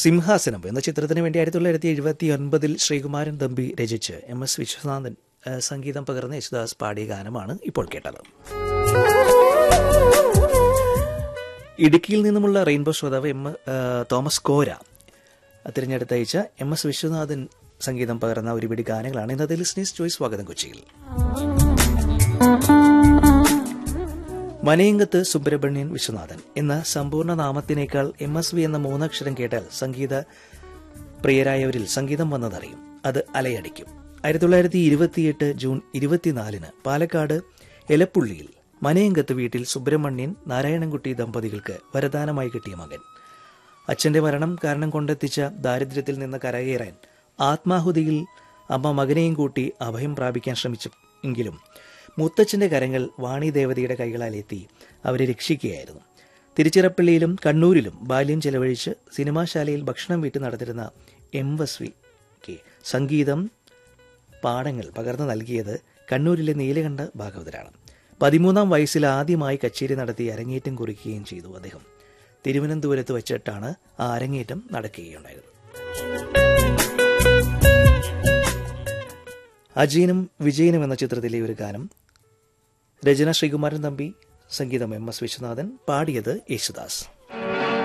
സിംഹാസനം എന്ന ചിത്രത്തിന് വേണ്ടി ആയിരത്തി തൊള്ളായിരത്തി എഴുപത്തി ഒൻപതിൽ ശ്രീകുമാരൻ തമ്പി രചിച്ച് എം എസ് വിശ്വനാഥൻ ആ, സംഗീതം പകർന്ന യേശുദാസ് പാടിയ ഗാനമാണ് ഇപ്പോൾ കേട്ടത് ഇടുക്കിയിൽ നിന്നുമുള്ള റെയിൻബോ ശ്രോതാവ് എം ആ, തോമസ് കോര തിരഞ്ഞെടുത്തയച്ച എം എസ് വിശ്വനാഥൻ സംഗീതം പകർന്ന ഒരുപിടി ഗാനങ്ങളാണ് ഇന്നത്തെ ലിസ്നീസ് ചോയ്സ് സ്വാഗതം കൊച്ചിയിൽ മനയങ്കത്ത് സുബ്രഹ്മണ്യൻ വിശ്വനാഥൻ എന്ന സമ്പൂർണ്ണ നാമത്തിനേക്കാൾ എം എസ് വി എന്ന മൂന്നക്ഷരം കേട്ടാൽ സംഗീത പ്രിയരായവരിൽ സംഗീതം വന്നതറിയും അത് അലയടിക്കും ആയിരത്തി തൊള്ളായിരത്തി ഇരുപത്തിയെട്ട് ജൂൺ ഇരുപത്തിനാലിന് പാലക്കാട് എലപ്പുള്ളിയിൽ മനയങ്കത്ത് വീട്ടിൽ സുബ്രഹ്മണ്യൻ നാരായണൻകുട്ടി ദമ്പതികൾക്ക് വരദാനമായി കിട്ടിയ മകൻ അച്ഛന്റെ മരണം കാരണം കൊണ്ടെത്തിച്ച ദാരിദ്ര്യത്തിൽ നിന്ന് കരകയറാൻ ആത്മാഹുതിയിൽ അമ്മ മകനെയും കൂട്ടി അഭയം പ്രാപിക്കാൻ ശ്രമിച്ചു എങ്കിലും മുത്തച്ഛന്റെ കരങ്ങൾ വാണി ദേവതയുടെ കൈകളാൽ എത്തി അവരെ രക്ഷിക്കുകയായിരുന്നു തിരുച്ചിറപ്പള്ളിയിലും കണ്ണൂരിലും ബാല്യം ചെലവഴിച്ച് സിനിമാശാലയിൽ ഭക്ഷണം വീട്ടി നടത്തിരുന്ന എം വസ്വിക്ക് സംഗീതം പാഠങ്ങൾ പകർന്നു നൽകിയത് കണ്ണൂരിലെ നീലകണ്ഠ ഭാഗവതരാണ് പതിമൂന്നാം വയസ്സിൽ ആദ്യമായി കച്ചേരി നടത്തി അരങ്ങേറ്റം കുറിക്കുകയും ചെയ്തു അദ്ദേഹം തിരുവനന്തപുരത്ത് വെച്ചിട്ടാണ് ആ അരങ്ങേറ്റം നടക്കുകയുണ്ടായത് അജയനും വിജയനും എന്ന ചിത്രത്തിലെ ഒരു ഗാനം രചന ശ്രീകുമാരൻ തമ്പി സംഗീതം എം എസ് വിശ്വനാഥൻ പാടിയത് യേശുദാസ്